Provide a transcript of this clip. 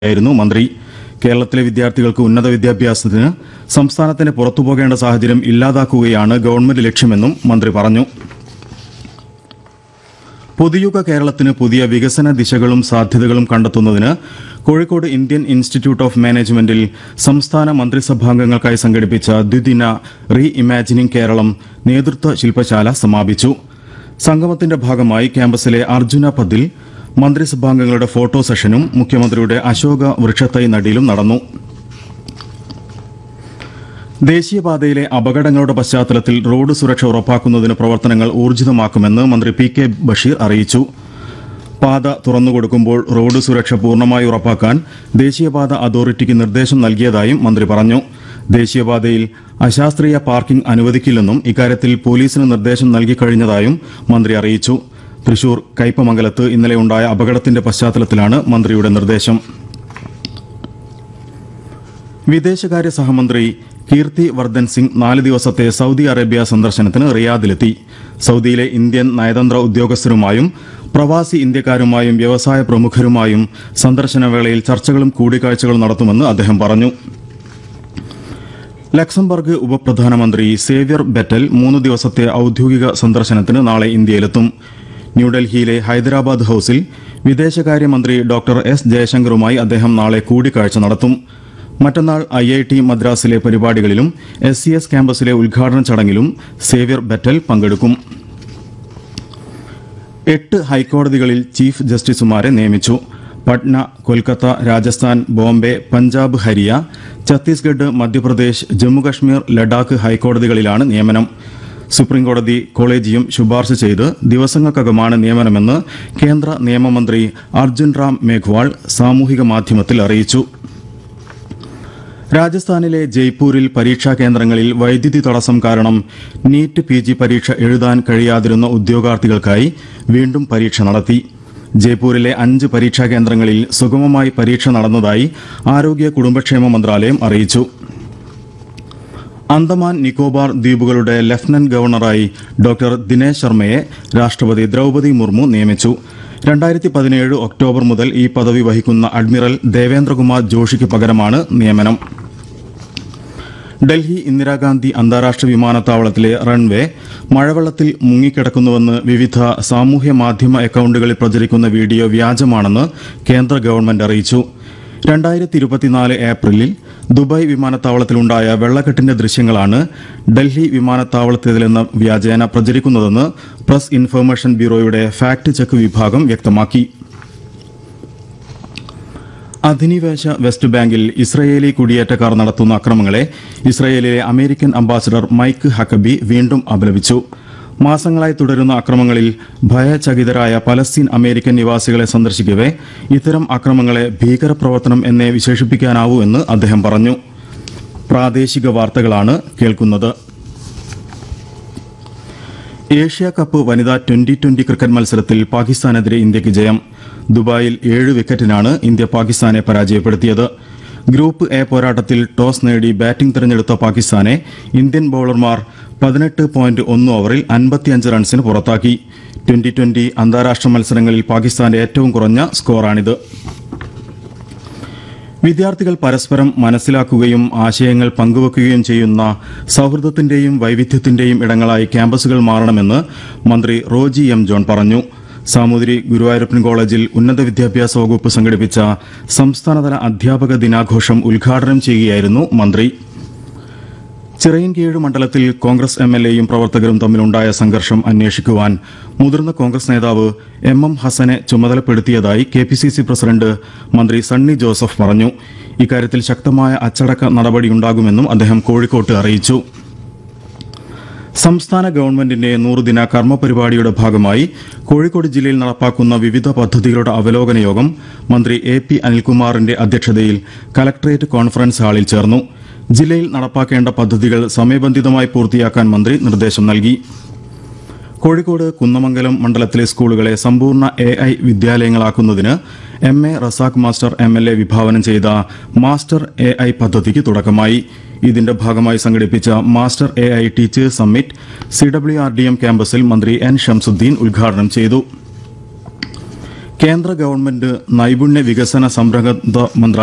ആയിരുന്നു മന്ത്രി കേരളത്തിലെ വിദ്യാർത്ഥികൾക്ക് ഉന്നത വിദ്യാഭ്യാസത്തിന് സംസ്ഥാനത്തിന് പുറത്തു പോകേണ്ട സാഹചര്യം ഇല്ലാതാക്കുകയാണ് ഗവൺമെന്റ് ലക്ഷ്യമെന്നും മന്ത്രി പറഞ്ഞു പുതിയുഗ കേരളത്തിന് പുതിയ വികസന ദിശകളും സാധ്യതകളും കണ്ടെത്തുന്നതിന് കോഴിക്കോട് ഇന്ത്യൻ ഇൻസ്റ്റിറ്റ്യൂട്ട് ഓഫ് മാനേജ്മെന്റിൽ സംസ്ഥാന മന്ത്രിസഭാംഗങ്ങൾക്കായി സംഘടിപ്പിച്ച ദ്വിദിന റീ ഇമാജിനിംഗ് കേരളം നേതൃത്വ ശില്പശാല സമാപിച്ചു സംഗമത്തിന്റെ ഭാഗമായി ക്യാമ്പസിലെ അർജുന പദിൽ മന്ത്രിസഭാംഗങ്ങളുടെ ഫോട്ടോ സെഷനും മുഖ്യമന്ത്രിയുടെ അശോക വൃക്ഷത്തൈ നടീലും നടന്നു ദേശീയപാതയിലെ അപകടങ്ങളുടെ പശ്ചാത്തലത്തിൽ റോഡ് സുരക്ഷ ഉറപ്പാക്കുന്നതിന് പ്രവർത്തനങ്ങൾ ഊർജിതമാക്കുമെന്ന് മന്ത്രി പി കെ ബഷീർ അറിയിച്ചു പാത തുറന്നുകൊടുക്കുമ്പോൾ റോഡ് സുരക്ഷ പൂർണ്ണമായി ഉറപ്പാക്കാൻ ദേശീയപാത അതോറിറ്റിക്ക് നിർദ്ദേശം നൽകിയതായും മന്ത്രി പറഞ്ഞു ദേശീയപാതയിൽ അശാസ്ത്രീയ പാർക്കിംഗ് അനുവദിക്കില്ലെന്നും ഇക്കാര്യത്തിൽ പോലീസിന് നിർദ്ദേശം നൽകിക്കഴിഞ്ഞതായും മന്ത്രി അറിയിച്ചു തൃശൂർ കയ്പമംഗലത്ത് ഇന്നലെയുണ്ടായ അപകടത്തിന്റെ പശ്ചാത്തലത്തിലാണ് മന്ത്രിയുടെ നിർദ്ദേശം വിദേശകാര്യ സഹമന്ത്രി കീർത്തി വർദ്ധൻ സിംഗ് നാല് ദിവസത്തെ സൗദി അറേബ്യ സന്ദർശനത്തിന് റിയാദിലെത്തി സൗദിയിലെ ഇന്ത്യൻ നയതന്ത്ര ഉദ്യോഗസ്ഥരുമായും പ്രവാസി ഇന്ത്യക്കാരുമായും വ്യവസായ പ്രമുഖരുമായും സന്ദർശന വേളയിൽ ചർച്ചകളും കൂടിക്കാഴ്ചകളും നടത്തുമെന്ന് അദ്ദേഹം പറഞ്ഞു ലക്സംബർഗ് ഉപപ്രധാനമന്ത്രി സേവ്യർ ബെറ്റൽ മൂന്ന് ദിവസത്തെ ഔദ്യോഗിക സന്ദർശനത്തിന് നാളെ ഇന്ത്യയിലെത്തും ന്യൂഡൽഹിയിലെ ഹൈദരാബാദ് ഹൌസിൽ വിദേശകാര്യമന്ത്രി ഡോക്ടർ എസ് ജയശങ്കറുമായി അദ്ദേഹം നാളെ കൂടിക്കാഴ്ച നടത്തും മറ്റന്നാൾ ഐ ഐ ടി മദ്രാസിലെ പരിപാടികളിലും എസ് സി എസ് ക്യാമ്പസിലെ ഉദ്ഘാടന ചടങ്ങിലും സേവ്യർ ബെറ്റൽ പങ്കെടുക്കും എട്ട് ഹൈക്കോടതികളിൽ ചീഫ് ജസ്റ്റിസുമാരെ നിയമിച്ചു പട്ന കൊൽക്കത്ത രാജസ്ഥാൻ ബോംബെ പഞ്ചാബ് ഹരിയ ഛത്തീസ്ഗഡ് മധ്യപ്രദേശ് ജമ്മുകശ്മീർ ലഡാക്ക് ഹൈക്കോടതികളിലാണ് നിയമനം സുപ്രീംകോടതി കോളേജിയം ശുപാർശ ചെയ്ത് ദിവസങ്ങൾക്കകമാണ് നിയമനമെന്ന് കേന്ദ്ര നിയമമന്ത്രി അർജുൻ റാം മേഘ്വാൾ സാമൂഹിക മാധ്യമത്തിൽ അറിയിച്ചു രാജസ്ഥാനിലെ ജയ്പൂരിൽ പരീക്ഷാ കേന്ദ്രങ്ങളിൽ വൈദ്യുതി തടസ്സം കാരണം നീറ്റ് പി ജി പരീക്ഷ എഴുതാൻ കഴിയാതിരുന്ന ഉദ്യോഗാർത്ഥികൾക്കായി വീണ്ടും പരീക്ഷ നടത്തി ജയ്പൂരിലെ അഞ്ച് പരീക്ഷാ കേന്ദ്രങ്ങളിൽ സുഗമമായി പരീക്ഷ നടന്നതായി ആരോഗ്യ കുടുംബക്ഷേമ മന്ത്രാലയം അറിയിച്ചു അന്തമാൻ നിക്കോബാർ ദ്വീപുകളുടെ ലഫ്റ്റനന്റ് ഗവർണറായി ഡോക്ടർ ദിനേശ് ശർമ്മയെ രാഷ്ട്രപതി ദ്രൗപദി മുർമു നിയമിച്ചു രണ്ടായിരത്തി പതിനേഴ് ഒക്ടോബർ മുതൽ ഈ പദവി വഹിക്കുന്ന അഡ്മിറൽ ദേവേന്ദ്രകുമാർ ജോഷിക്ക് പകരമാണ് നിയമനം ഡൽഹി ഇന്ദിരാഗാന്ധി അന്താരാഷ്ട്ര വിമാനത്താവളത്തിലെ റൺവേ മഴവെള്ളത്തിൽ മുങ്ങിക്കിടക്കുന്നുവെന്ന് വിവിധ സാമൂഹ്യ മാധ്യമ അക്കൌണ്ടുകളിൽ പ്രചരിക്കുന്ന വീഡിയോ വ്യാജമാണെന്ന് കേന്ദ്ര ഗവൺമെന്റ് അറിയിച്ചു രണ്ടായിരത്തി ഇരുപത്തിനാല് ഏപ്രിലിൽ ദുബായ് വിമാനത്താവളത്തിലുണ്ടായ വെള്ളക്കെട്ടിന്റെ ദൃശ്യങ്ങളാണ് ഡൽഹി വിമാനത്താവളത്തിലെന്ന വ്യാജേന പ്രചരിക്കുന്നതെന്ന് പ്രസ് ഇൻഫർമേഷൻ ബ്യൂറോയുടെ ഫാക്ട് ചെക്ക് വിഭാഗം വ്യക്തമാക്കി അധിനിവേശ വെസ്റ്റ് ബാങ്കിൽ ഇസ്രയേലി കുടിയേറ്റക്കാർ നടത്തുന്ന അക്രമങ്ങളെ ഇസ്രയേലിലെ അമേരിക്കൻ അംബാസഡർ മൈക്ക് ഹക്കബി വീണ്ടും അപലപിച്ചു മാസങ്ങളായി തുടരുന്ന അക്രമങ്ങളിൽ ഭയചകിതരായ പലസ്തീൻ അമേരിക്കൻ നിവാസികളെ സന്ദർശിക്കവെ ഇത്തരം അക്രമങ്ങളെ ഭീകരപ്രവർത്തനം എന്നേ വിശേഷിപ്പിക്കാനാവൂ എന്ന് അദ്ദേഹം പറഞ്ഞു പ്രാദേശിക വാർത്തകളാണ് കേൾക്കുന്നത് ഏഷ്യ കപ്പ് വനിതാ ട്വന്റി ട്വന്റി ക്രിക്കറ്റ് മത്സരത്തിൽ പാകിസ്ഥാനെതിരെ ഇന്ത്യക്ക് ജയം ദുബായിൽ ഏഴ് വിക്കറ്റിനാണ് ഇന്ത്യ പാകിസ്ഥാനെ പരാജയപ്പെടുത്തിയത് ഗ്രൂപ്പ് എ പോരാട്ടത്തിൽ ടോസ് നേടി ബാറ്റിംഗ് തിരഞ്ഞെടുത്ത പാകിസ്ഥാനെ ഇന്ത്യൻ ബൌളർമാർ പതിനെട്ട് പോയിന്റ് ഒന്ന് ഓവറിൽ അൻപത്തിയഞ്ച് റൺസിന് പുറത്താക്കി ട്വന്റി ട്വന്റി അന്താരാഷ്ട്ര മത്സരങ്ങളിൽ പാകിസ്ഥാന്റെ ഏറ്റവും കുറഞ്ഞ സ്കോറാണിത് വിദ്യാർത്ഥികൾ പരസ്പരം മനസ്സിലാക്കുകയും ആശയങ്ങൾ പങ്കുവെക്കുകയും ചെയ്യുന്ന സൌഹൃദത്തിന്റെയും വൈവിധ്യത്തിന്റെയും ഇടങ്ങളായി ക്യാമ്പസുകൾ മാറണമെന്ന് മന്ത്രി റോജി എം ജോൺ പറഞ്ഞു സാമൂതിരി ഗുരുവായൂരപ്പൻ കോളേജിൽ ഉന്നത വിദ്യാഭ്യാസ വകുപ്പ് സംഘടിപ്പിച്ച സംസ്ഥാനതല അധ്യാപക ദിനാഘോഷം ഉദ്ഘാടനം ചെയ്യുകയായിരുന്നു മന്ത്രി ചിറയൻകീഴ് മണ്ഡലത്തിൽ കോൺഗ്രസ് എം എൽ എയും പ്രവർത്തകരും തമ്മിലുണ്ടായ സംഘർഷം അന്വേഷിക്കുവാൻ മുതിർന്ന കോൺഗ്രസ് നേതാവ് എം എം ഹസനെ ചുമതലപ്പെടുത്തിയതായി K P C C president മന്ത്രി സണ്ണി ജോസഫ് പറഞ്ഞു ഇക്കാര്യത്തിൽ ശക്തമായ അച്ചടക്ക നടപടിയുണ്ടാകുമെന്നും അദ്ദേഹം കോഴിക്കോട്ട് അറിയിച്ചു സംസ്ഥാന ഗവൺമെന്റിന്റെ നൂറുദിന കർമ്മ പരിപാടിയുടെ ഭാഗമായി കോഴിക്കോട് ജില്ലയിൽ നടപ്പാക്കുന്ന വിവിധ പദ്ധതികളുടെ അവലോകന യോഗം മന്ത്രി എ പി അനിൽകുമാറിന്റെ അധ്യക്ഷതയിൽ കലക്ടറേറ്റ് കോൺഫറൻസ് ഹാളിൽ ചേർന്നു ജില്ലയിൽ നടപ്പാക്കേണ്ട പദ്ധതികൾ സമയബന്ധിതമായി പൂർത്തിയാക്കാൻ മന്ത്രി നിർദ്ദേശം നൽകി കോഴിക്കോട് കുന്നമംഗലം മണ്ഡലത്തിലെ സ്കൂളുകളെ സമ്പൂർണ്ണ എ ഐ വിദ്യാലയങ്ങളാക്കുന്നതിന് M A Razak master M L A വിഭാവനം ചെയ്ത മാസ്റ്റർ എ ഐ പദ്ധതിക്ക് തുടക്കമായി ഇതിന്റെ ഭാഗമായി സംഘടിപ്പിച്ച master A I teachers summit C W R D M ക്യാമ്പസിൽ മന്ത്രി എൻ ഷംസുദ്ദീൻ ഉദ്ഘാടനം ചെയ്തു കേന്ദ്ര ഗവൺമെന്റ് നൈപുണ്യ വികസന സംരംഭ മന്ത്രാലയം